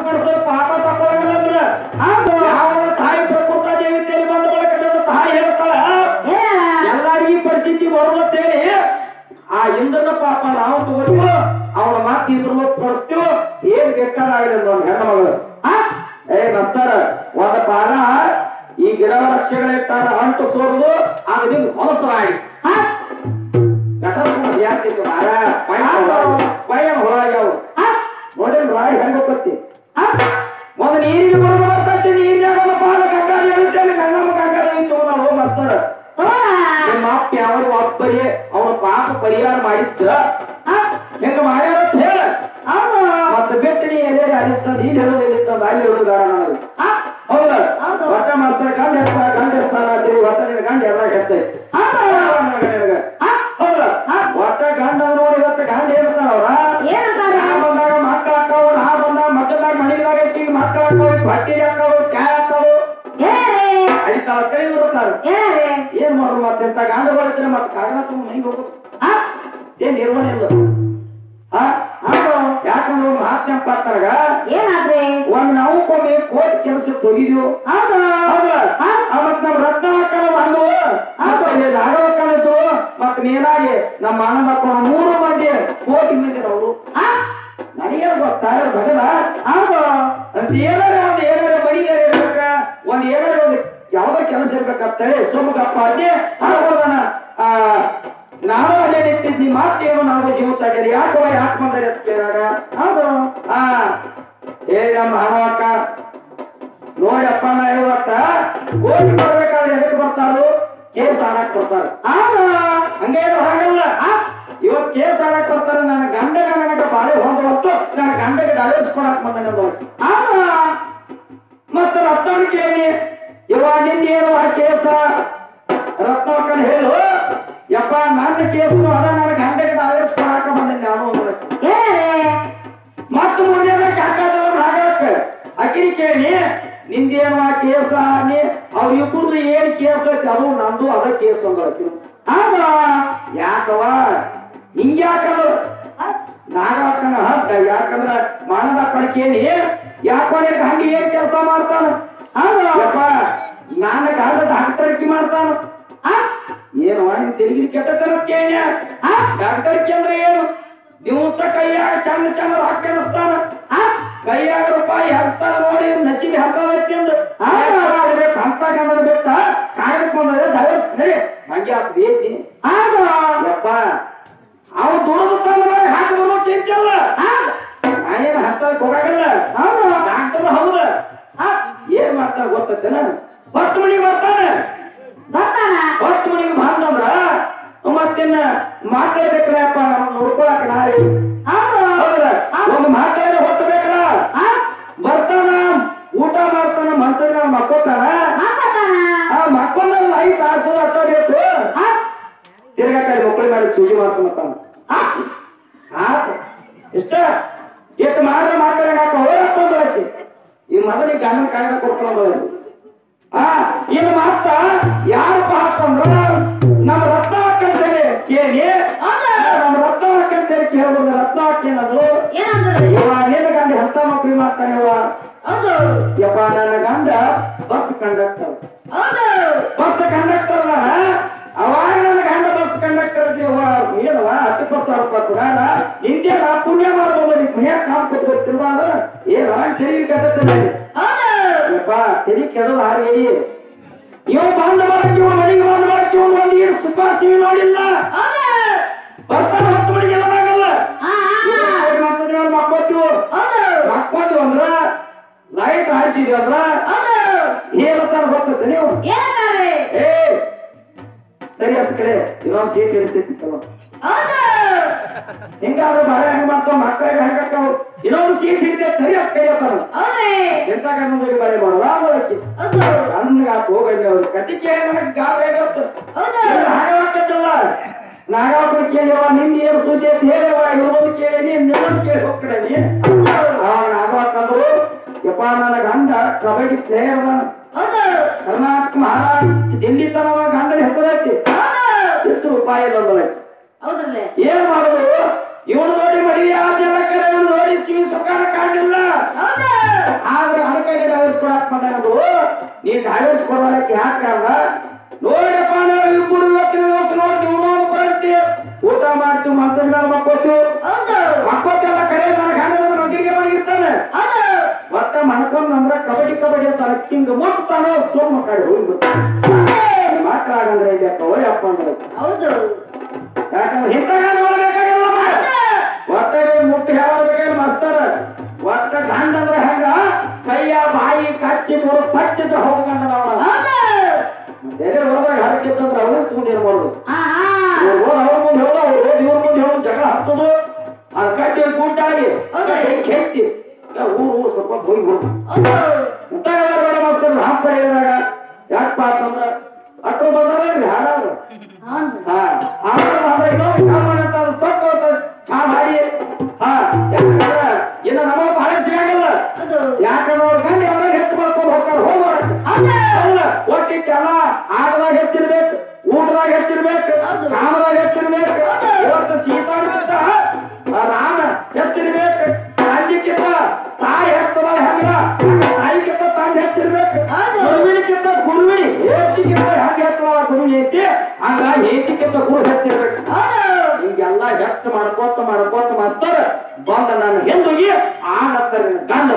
ಪಡಿಸೋದು ಪಾಪ ತಕೊಳ್ಳಂಗಿಲ್ಲ ಅಂದ್ರೆ ಯಾವ ತಾಯಿ ಪ್ರಕೃತ ದೇವಿ ತೇಲಿ ಬಂದ ಬಳಿಕ ನನ್ನ ತಾಯಿ ಹೇಳ್ತಾಳ ಎಲ್ಲಾರಿಗೂ ಈ ಪರಿಸ್ಥಿತಿ ಬರೋದತ್ತೇಳಿ ಆ ಇಂದ್ರನ ಪಾಪ ನಾವು ತಗೋತೀವೋ ಅವನ ಮಾತು ಇದ್ರು ಪಡಿಸ್ತೀವೋ ಏನ್ ಬೇಕಾದಾಗಲಿ ಒಂದು ಹೆಣ್ಣು ಮಗಳು ಆ? ಏ ಮಸ್ತಾರ ಒಂದ ಪಾಲ ಈ ಗಿಡ ವೃಕ್ಷಗಳಿರ್ತಾರ ಅಂಟು ಸೋರುದು ಅದು ನಿಮ್ಗೆ ಹೊಲಸರಾಗಿ ಯಾಕಿತ್ತು ಮಾರ ಪಯ ಹೊಳಾಗ್ಯಾವ ನೋಡಿ ರಾಯ್ ಹೆಂಗ ಗೊತ್ತಿ ಒಂದು ನೀರಿಗೆ ಬರಬರ್ತೈತಿ ನೀರಿನಾಗ ಪಾಲ ಗಂಗಾದಿ ಹೇಳ್ತೇನೆ ಗಂಗಮ್ಮ ಗಂಗಾದಿ ತಗೊಂಡ ಮಸ್ತಾರ ನಿಮ್ಮ ಅಪ್ಪ ಯಾವ ಒಬ್ಬರೇ ಅವನ ಪಾಪ ಪರಿಹಾರ ಮಾಡಿದ್ರ ಹೆಂಗ ಮಾಡ್ಯಾರ ಅಂತ ಹೇಳ ಮತ್ತೆ ಬಿಟ್ಟು ನೀ ಎಲ್ಲೇ ಅರಿತ ನೀನ್ ಹೇಳೋದು ಎಲ್ಲಿತ್ತಂದ ಅಲ್ಲಿ ಹೇಳೋದು ಬೇಡ ನಾನು ಹೌದ ಹೌದು. ಒಟ್ಟ ಮಾಡ್ತಾರೆ ಗಂಡ ಹೆಸ ಗಂಡ ಹೆಸಾಲ ಅಂತೀರಿ ಒಟ್ಟ ನಿನ್ನ ಗಂಡ ಎಲ್ಲ ಹೆಸೈತಿ ಹೌದ ಒಟ್ಟ ಗಂಡ ನೋಡಿ ಇವತ್ತು ಗಂಡ ಏನಂತಾರ ಅವ್ರ ನಾ ಬಂದಾಗ ಮಕ್ಕಳ ಹಾಕವು ನಾ ಬಂದಾಗ ಮಕ್ಕಳದಾಗ ಮನೆದಾಗ ಈಗ ಮಕ್ಕಳ ಹಾಕವು ಬಟ್ಟೆ ಹಾಕವು ಕ್ಯಾ ಹಾಕವು ಅಡಿತಾಳ ಕೈ ಬರ್ತಾರ ಏನ್ ಮಾಡುದು ಮತ್ತೆ ಇಂತ ಗಂಡ ಬರುತ್ತಾರೆ ಮತ್ತೆ ಕಾಗದ ತುಂಬ ಮನೆಗೆ ಹೋಗುದು ಏನ್ ನಿರ್ವಹಣೆ ಇಲ್ಲ ಆ? ಯಾಕಂದ್ರೆ ಒಂದು ಮಾತು ನೆನಪಾಗ್ತಾಗ ಒಂದ್ ನಾವು ಕೊಮ್ಮೆ ಕೋರ್ಟ್ ಕೆಲಸ ತೊಗಿದ್ವು ಮತ್ ನಮ್ ರತ್ನ ಹಾಕಲ್ಲ ಬಂದು ಮತ್ತೆ ರಾಘವಕ್ಕನಿದ್ರು ಮತ್ ಮೇಲಾಗಿ ನಮ್ಮ ಅಣ್ಣ ಮಕ್ಕಳು ಮೂರು ಮಂದಿ ಕೋಟಿ ಮಂದಿ ಅವರು ನನಗೆ ಗೊತ್ತಾ ಭಗದ ಅಂತ ಏನಾರ ಒಂದ್ ಏನಾರ ಮನಿಗಾರ ಇರ್ಬೇಕ ಒಂದ್ ಏನಾರ ಒಂದ್ ಯಾವ್ದೋ ಕೆಲಸ ಇರ್ಬೇಕಂತೇಳಿ ಸೋಮಗಪ್ಪ ಅಲ್ಲಿ ಹಾಕೋದನ ಆ ನಾನು ಅಲ್ಲೇ ನಿಂತಿದ್ನಿ ಮಾತೇನು ನಾವು ಜೀವಿತ ಯಾಕೋ ಯಾಕೆ ಬಂದರೆ ಅಂತ ಕೇಳಾಗ ಹೌದು ಆ ಏ ನಮ್ಮ ಹಣವಕ್ಕ ನೋಡಪ್ಪ ನಾ ಇವತ್ತ ಕೋಟಿ ಬರ್ಬೇಕಾದ್ರೆ ಎದಕ್ಕೆ ಬರ್ತಾರು ಕೇಸ್ ಆಡಕ್ ಬರ್ತಾರ ಹಂಗೇನು ಹಾಗಲ್ಲ ಇವತ್ ಕೇಸ್ ಆಡಕ್ ಬರ್ತಾರ ನನ್ನ ಗಂಡಗ ನನಗ ಬಾಳೆ ಹೊಂದವತ್ತು ನನ್ನ ಗಂಡಗೆ ಡೈವರ್ಸ್ ಕೊಡಕ್ ಬಂದ ಮತ್ತ ರತ್ನ ಕೇಳಿ ಇವ ನಿನ್ನೇನು ಆ ಕೇಸ ರತ್ನಕ್ಕನ್ ಹೇಳು ಯಪ್ಪ ನನ್ನ ಕೇಸು ಅದ ನನ್ನ ಗಂಡಗೆ ಡೈವರ್ಸ್ ಕೊಡಾಕ ಬಂದ ನಾನು ಅಂದ್ಬಿಡ್ತೀನಿ. ಮತ್ತ ಮುಂದೆ ಹಾಕೋದಲ್ಲ ಭಾಗಕ್ಕ ಅಕಿನಿ ಕೇಳಿ ನಿಂದೇನು ಆ ಕೇಸ ನೀ ಅವ್ರ ಇಬ್ಬರದು ಏನ್ ಕೇಸ್ ಐತಿ ಅದು ನಂದು ಅದ ಕೇಸ್ ಅಂದಳಕಿ ಆಗ ಯಾಕವ ಹಿಂಗ್ಯಾಕದು ನಾಗಕ್ಕನ ಹಕ್ಕ ಯಾಕಂದ್ರ ಮಾನದ ಕೇಳಿ ಯಾಕೋ ನಿನಗೆ ಹಂಗೆ ಏನ್ ಕೆಲಸ ಮಾಡ್ತಾನ ಆಗ ಯಪ್ಪ ನಾನ ಗಂಡ ಡಾಕ್ಟರ್ಕಿ ಮಾಡ್ತಾನ ಆ? ಏನು ನಿನ್ ತೆಲಿಗೆ ಕೆಟ್ಟತನ ಕೇಳ ಡಾಕ್ಟರ್ಕಿ ಅಂದ್ರೆ ಏನು ದಿವಸ ಕೈಯಾಗ ಚಂದ ಚಂದ ರೊಕ್ಕ ಎಣಿಸ್ತಾನ ಆ? ಕೈಯಾಗ ರೂಪಾಯಿ ಹತ್ತ ನೋಡಿ ನಸೀಬಿ ಹತ್ತದೈತಿ ಅಂದು ಆಡ್ಬೇಕು ಅಂತ ಗಂಡ ಬಿಟ್ಟ ಕಾಗದಕ್ಕೆ ಬಂದ್ರೆ ಡೈವರ್ಸ್ ನಡಿ ಹಂಗೆ ಆತ್ ಬೇತಿ ಆಗ ಯಪ್ಪ ಅವ ದುಡಿದು ತಂದ ಮೇಲೆ ಹಾಕಿ ಬರೋ ಚಿಂತೆ ಅಲ್ಲ ನಾ ಏನು ಹತ್ತದಕ್ಕೆ ಹೋಗಾಗಲ್ಲ ಡಾಕ್ಟರ್ ಹೌದ ಆ? ಏನ್ ಮಾಡ್ತಾನ ಗೊತ್ತೇನ ಹೊತ್ತು ಮನಿಗೆ ಬರ್ತಾನೆ ಹೊತ್ತು ಮನಿಗೆ ಬಂದಂದ್ರ ಮತ್ತಿನ್ನ ಮಾತಾಡ್ಬೇಕಲ್ಲಪ್ಪ ನಾವು ನೋಡ್ಕೊಳಕ ನಾಳೆ ಹೌದ್ರ ಒಂದು ಮಾತಾಡ ಹೊತ್ತು ಬೇಕಲ್ಲ ಬರ್ತಾನ ಊಟ ಮಾಡ್ತಾನ ಮನ್ಸನ್ನ ಮಕ್ಕೋತಾನ ಆ ಮಕ್ಕೊಂಡ ಲೈಟ್ ಆಸೋದು ಅಟ್ಟ ಬೇಕು ತಿರ್ಗಾ ಕೈ ಮಕ್ಕಳ ಮೇಲೆ ಚೂಜಿ ಮಾಡ್ತಾನ ಆತ ಇಷ್ಟ ಎಷ್ಟು ಮಾಡ್ರೆ ಮಾಡ್ತಾರೆ ಹಾಕ ಹೋಗ್ಕೊಂಡ್ಬರಕ್ಕೆ ಈ ಮೊದಲಿಗೆ ಗಂಡನ ಕಾಯ್ದೆ ಕೊಡ್ಕೊಂಡು ಆ ಇನ್ನು ಮಾತ ಯಾರಪ್ಪ ಹಾಕೊಂಡ್ರ ನಮ್ಮ ರತ್ನ ಹಾಕಂತೇಳಿ ಕೇಳಿ ನಮ್ಮ ರತ್ನ ಹಾಕಂತೇಳಿ ಕೇಳೋದು ರತ್ನ ಹಾಕೇನದು ಇವ ನಿನ್ನ ಗಂಡ ಎಂತ ನೌಕರಿ ಮಾಡ್ತಾನೆ ಇವ ಯಪ್ಪ ನನ್ನ ಗಂಡ ಬಸ್ ಕಂಡಕ್ಟರ್ ಬಸ್ ಕಂಡಕ್ಟರ್ ಅವಾಗ ನನ್ನ ಗಂಡ ಬಸ್ ಕಂಡಕ್ಟರ್ ಏನವ ಹತ್ತು ಇಪ್ಪತ್ತು ಸಾವಿರ ರೂಪಾಯಿ ಕೊಡಾಡ ಇಂಡಿಯಾದ ಪುಣ್ಯ ಮಾಡ್ಬೋದು ನೀವು ಮನ್ಯಾಗ ಕಾಮ್ ಕೊಟ್ಕೊತಿಲ್ವ ಅಂದ್ರೆ ಏನು ತೆರಿಗೆ ಕಟ್ಟತ್ತೆ ಯಪ್ಪ ತೆರಿಗೆ ಕೆಡೋದು ಹಾಗೆ ಇವ ಬಂದ ಮಾಡಕ್ಕೆ ಇವ ಮನೆಗೆ ಬಂದ ಮಾಡಕ್ಕೆ ಇವ ಒಂದು ಏನು ಸುಪಾಸಿವಿ ನೋಡಿಲ್ಲ ಬರ್ತಾನೆ ಹತ್ತು ಮಣಿಗೆ ಎಲ್ಲ ಆಗಲ್ಲ ಮಕ್ಕೋತೀವಿ ಮಕ್ಕೋತೀವಿ ಅಂದ್ರ ಲೈಟ್ ಹಾರಿಸಿದ್ವಿ ಅಂದ್ರ ಏನಂತಾರ ಗೊತ್ತೈತೆ ನೀವು ಏ ಸರಿ ಅದ್ ಕಡೆ ಇನ್ನೊಂದು ಸೀಟ್ ಇಳಿಸ್ತೈತಿ ಹಿಂಗಾದ್ರೆ ಬಾಳೆ ಹೆಂಗ್ ಮಾಡ್ತಾವ ಮಕ್ಕಳಿಗೆ ಹೆಂಗ್ ಹಾಕಾವ್ ಇನ್ನೊಂದು ಸೀಟ್ ಹಿಡಿದೆ ಸರಿ ಅದ್ ಕೈ ಅಂತಾರ ಎಂತ ಕಣ್ಣು ಬಾಳೆ ಮಾಡೋದ ಅದಕ್ಕೆ ನನ್ಗೆ ಆತ ಹೋಗಂಗೆ ಅವ್ರು ಕತಿ ಕೇಳಿ ನನಗೆ ಗಾಬರಿ ಆಗುತ್ತೆ ಹಾಗಲ್ಲ ನಾಗಾಪುರ ಕೇಳಿವ ನಿಂದ ಏನು ಸುದ್ದಿ ಅಂತ ಹೇಳಿವ ಇವೊಂದು ಕೇಳಿ ನಿನ್ನೊಂದು ಕೇಳಿ ಹೋಗ್ಕಡೆ ನೀ ಅವಾಗ ನಾಗವಾಕಂದ್ರು ಯಪ್ಪ ನನ್ನ ಗಂಡ ಕಬಡ್ಡಿ ಪ್ಲೇಯರ್ ಅದಾನ ಕರ್ನಾಟಕ ಮಹಾರಾಷ್ಟ್ರ ದಿಲ್ಲಿ ತನಕ ಗಂಡನ ಹೆಸರೈತಿ ಎಷ್ಟು ರೂಪಾಯಿ ಇಲ್ಲ ಏನ್ ಮಾಡುದು ಇವನು ನೋಡಿ ಮದುವೆ ಆ ಜನಕರ ನೋಡಿ ಸಿಹಿ ಸುಖಾನ ಕಾಣಿಲ್ಲ ಧಾವೇಶ್ ಕೊಡೋದಕ್ಕೆ ಯಾಕೆ ಕಾರಣ ನೋಡಪ್ಪ ನಾವು ಇಬ್ಬರು ಇವತ್ತಿನ ದಿವಸ ನೋಡಿ ನೀವು ನಾವು ಬರಂತಿ ಊಟ ಮಾಡ್ತೀವಿ ಮಂಚದ ಮೇಲೆ ಮಕ್ಕೋತೀವಿ ಹೌದು ಮಕ್ಕೋತೆಲ್ಲ ಕಡೆ ನನ್ನ ಗಂಡನ ನೊಟ್ಟಿಗೆ ಮಾಡಿರ್ತಾನೆ ಹೌದು ಒಟ್ಟ ಮನ್ಕೊಂಡ್ ಅಂದ್ರ ಕಬಡ್ಡಿ ಕಬಡ್ಡಿ ಅಂತ ಹಿಂಗ ಮುಟ್ತಾನೋ ಸೋಮ ಕಡೆ ಹೋಗ್ಬಿಡ್ತಾನೆ ಮಕ್ಕಳಾಗಂದ್ರೆ ಇದೆ ಕವಳಿ ಅಪ್ಪ ಅಂದ್ರೆ ಹೌದು ಯಾಕಂದ್ರೆ ಇಂಥ ಗಂಡ ಒಳಬೇಕಾಗಿಲ್ಲ ಒಟ್ಟ ಮುಟ್ಟಿ ಹೇಳಬೇಕಾಗಿ ಮಾಡ್ತಾರ ಒಟ್ಟ ಗಂಡ ಅಂದ್ರೆ ಹೆಂಗ ಕೈಯ ಬಾಯಿ ಕಚ್ಚಿ ಮೂರು ಪಚ್ಚಿದ್ರೆ ಹೋಗ್ಕಂಡ ನಾವು ಹೌದು ಬೇರೆ ಹೋದಾಗ ಹರಕಿತ್ತಂದ್ರೆ ಅವನು ತಗೊಂಡಿರ್ಬಾರ್ದು ಆಹಾ ಇವ್ರು ಹೋದ್ ಅವ್ರ ಮುಂದೆ ಹೇಳೋ ಅವ್ರು ಹೋದ್ ಇವ್ರ ಮುಂದೆ ಹೇಳೋ ಜಗಳ ಹತ್ತದು ಅದು ಕಟ್ಟಿ ಗುಂಟಾಗಿ ಕೆತ್ತಿ ಊರು ಊರು ಸ್ವಲ್ಪ ಹೋಗ್ಬಿಡ್ತು ಹೌದು ಇಂಥವೆಲ್ಲ ಬೇಡ ಮಾಡ್ತಾರೆ ಹಾಂ ಕಡೆಯಾಗ ಯಾಕಪ್ಪ ಅಂತಂದ್ರ ಅಟ್ಟು ಬಂದವ್ರಿ ಹಾಡವ್ರು ಹೌದು ಹಾ ಆಮೇಲೆ ಅಂದ್ರೆ ಇನ್ನೊಂದು ಕಾಲ್ ಮಾಡಂತ ಅದು ಸೊಟ್ಟು ಅಂತ ಚಾ ಮಾಡಿ ಹಾ ಯಾಕಂದ್ರ ಇನ್ನು ನಮಗೆ ಬಹಳ ಸಿಗಂಗಿಲ್ಲ ಹೌದು ಯಾಕಂದ್ರೆ ಅವ್ರ ಗಂಡ ಅವ್ರಾಗ ಹೆಚ್ಚು ಮಾಡ್ಕೊಂಡು ಹೋಗ್ತಾರೆ ಹೋಗೋರ ಹೌದು ಅಲ್ಲ ಒಟ್ಟಿಟ್ಟೆಲ್ಲ ಆಟದಾಗ ಹೆಚ್ಚಿರ್ಬೇಕು ಊಟದಾಗ ಹೆಚ್ಚಿರ್ಬೇಕು ಹೌದು. ಕಾಮದಾಗ ಹೆಚ್ಚಿರ್ಬೇಕು ಹೌದು. ಇವತ್ತು ಸೀತಾಡ್ಬಿಟ್ಟ ರಾಮ ಹೆಚ್ಚಿರ್ಬೇಕು ತಂದಿಕ್ಕಿಂತ ತಾಯಿ ಹೆಚ್ಚದ ಹೆಂಗ ತಾಯಿಗಿಂತ ತಂದೆ ಹೆಚ್ಚಿರ್ಬೇಕು ಹೌದು. ಗುರುವಿನಿಕ್ಕಿಂತ ಗುರುವಿನಿ ಏತಿಗಿಂತ ಹೆಂಗ ಹೆಚ್ಚದ ಗುರುವಿ ಐತಿ ಹಂಗ ಏತಿಗಿಂತ ಗುರು ಹೆಚ್ಚಿರ್ಬೇಕು ಹೌದು ಹಿಂಗೆಲ್ಲ ಹೆಚ್ಚು ಮಾಡ್ಕೋತ ಮಾಡ್ಕೋತ ಮಾಸ್ತರ ಬಂದ ನಾನು ಹಿಂದೋಗಿ ಆಗತ್ತ ಗಂಡ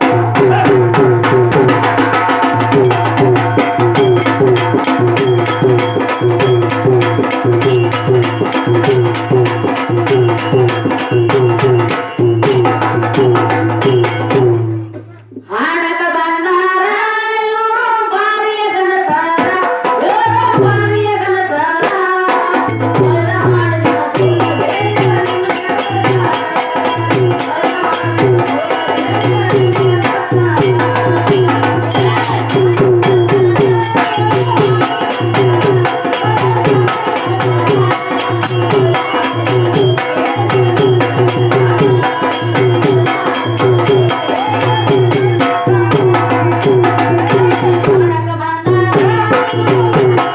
ಹಾಡಕ ಬಂದಾರ ಇವ್ರು ಬಾರಿಯ ಗಣಸಾರ ಇವ್ರು ಬಾರಿಯ ಗಣಸಾರ ಒಳ್ಳ ಮಾಡಿದ ಹಾಡಕ ಬಂದಾರ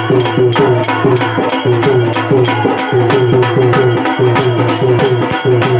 Thank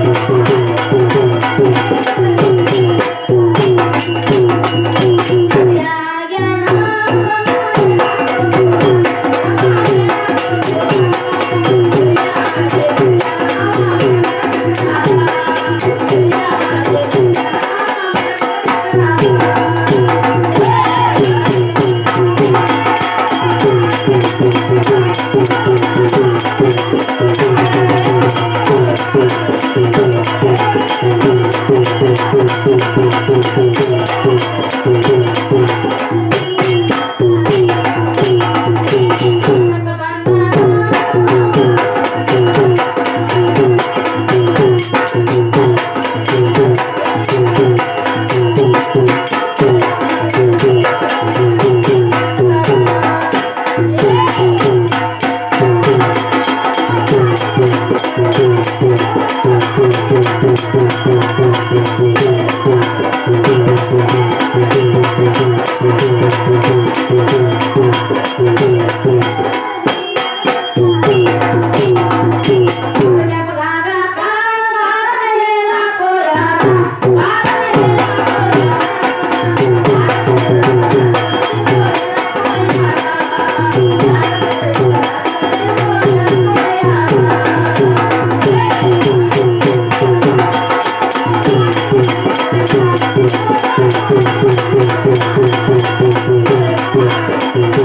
Thank